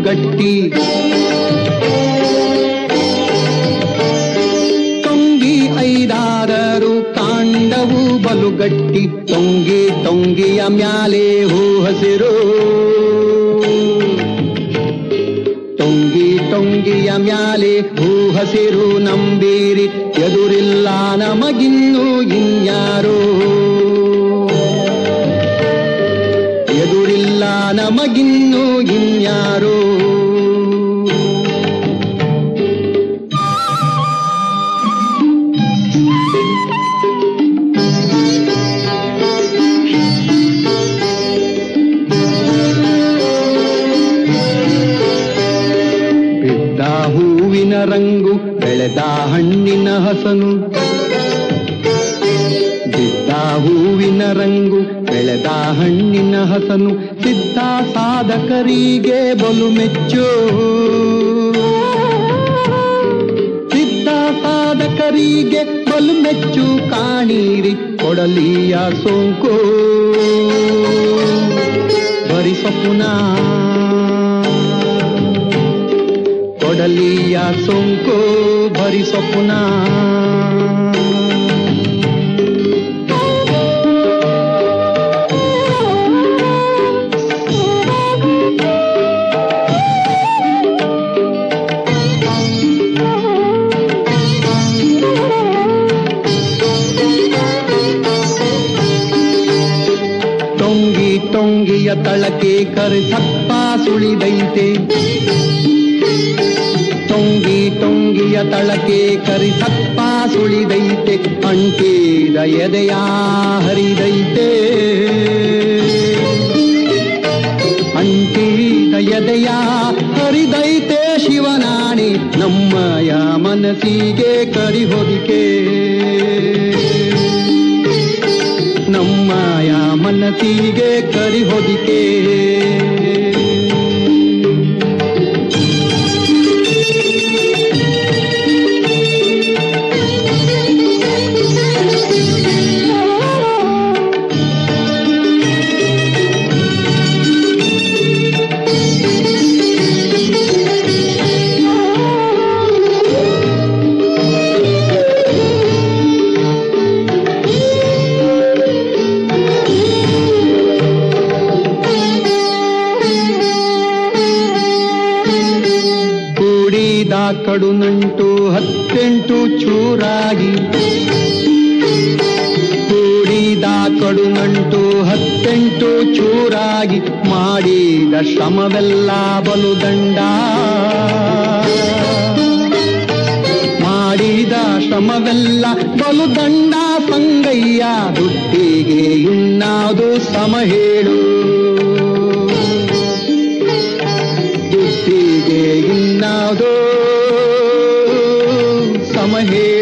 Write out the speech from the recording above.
ಗಟ್ಟಿ ತೊಂಗಿ ಐದಾರರು ಕಾಂಡವು ಬಲು ಗಟ್ಟಿ ತೊಂಗಿ ತೊಂಗಿಯ ಮ್ಯಾಲೆ ಹೂ ಹಸಿರು ತೊಂಗಿ ತೊಂಗಿಯ ಮ್ಯಾಲೆ ಹೂ ಹಸಿರು ನಂಬೀರಿ ಎದುರಿಲ್ಲ ನಮಗಿನ್ನು ಇನ್ಯಾರೋ ಎದುರಿಲ್ಲ ನಮಗಿನ್ನು ಇನ್ಯಾರೋ ಬಿದ್ದ ಹೂವಿನ ರಂಗು ಬೆಳೆದ ಹಣ್ಣಿನ ಹಸನು ಬಿದ್ದ ಹೂವಿನ ರಂಗು ಬೆಳೆದ ಹಣ್ಣಿನ ಹಸನು ಸಿದ್ಧ ಸಾಧಕರಿಗೆ ಬಲು ಮೆಚ್ಚು ಸಿದ್ಧ ಸಾಧಕರಿಗೆ ಬಲು ಮೆಚ್ಚು ಕಾಣೀರಿ ಕೊಡಲಿಯ ಸೋಂಕು ಬರಿ ಸೊಪ್ಪುನ ಕೊಡಲಿಯ ಸೋಂಕು ಬರಿ ಸೊಪ್ಪುನ ಟೊಂಗಿ ಟೊಂಗಿಯ ತಳಕೆ ಕರಿಸಪ್ಪ ಸುಳಿದೈತೆ ಟೊಂಗಿ ಟೊಂಗಿಯ ತಳಕೆ ಕರಿಸಪ್ಪ ಸುಳಿದೈತೆ ಅಂಟಿದ ಎದೆಯ ಹರಿದೈತೆ ಅಂಟಿದ ಎದೆಯ ಹರಿದೈತೆ ಶಿವನಾಣಿ ನಮ್ಮಯ ಮನಸ್ಸಿಗೆ ಕರಿ ಹೊದಿಕೆ ನಮ್ಮಯ ಮನಸ್ಸಿಗೆ ಕರಿ ಹೊದಿಕೆ ಕೂಡಿದ ಕಡು ನಂಟು ಹತ್ತೆಂಟು ಚೂರಾಗಿ ಕೂಡಿದ ಕಡು ನಂಟು ಹತ್ತೆಂಟು ಚೂರಾಗಿ ಮಾಡಿದ ಶ್ರಮವೆಲ್ಲ ಬಲು ದಂಡ ಮಾಡಿದ ಶ್ರಮವೆಲ್ಲ ಬಲು ದಂಡ ಸಂಗಯ್ಯ ದುಡ್ಡಿಗೆ ಇನ್ನಾವುದು ಸಮ ಹೇಳು ದುಡ್ಡಿಗೆ ಇನ್ನಾವುದೋ ಸಮ ಹೇಳು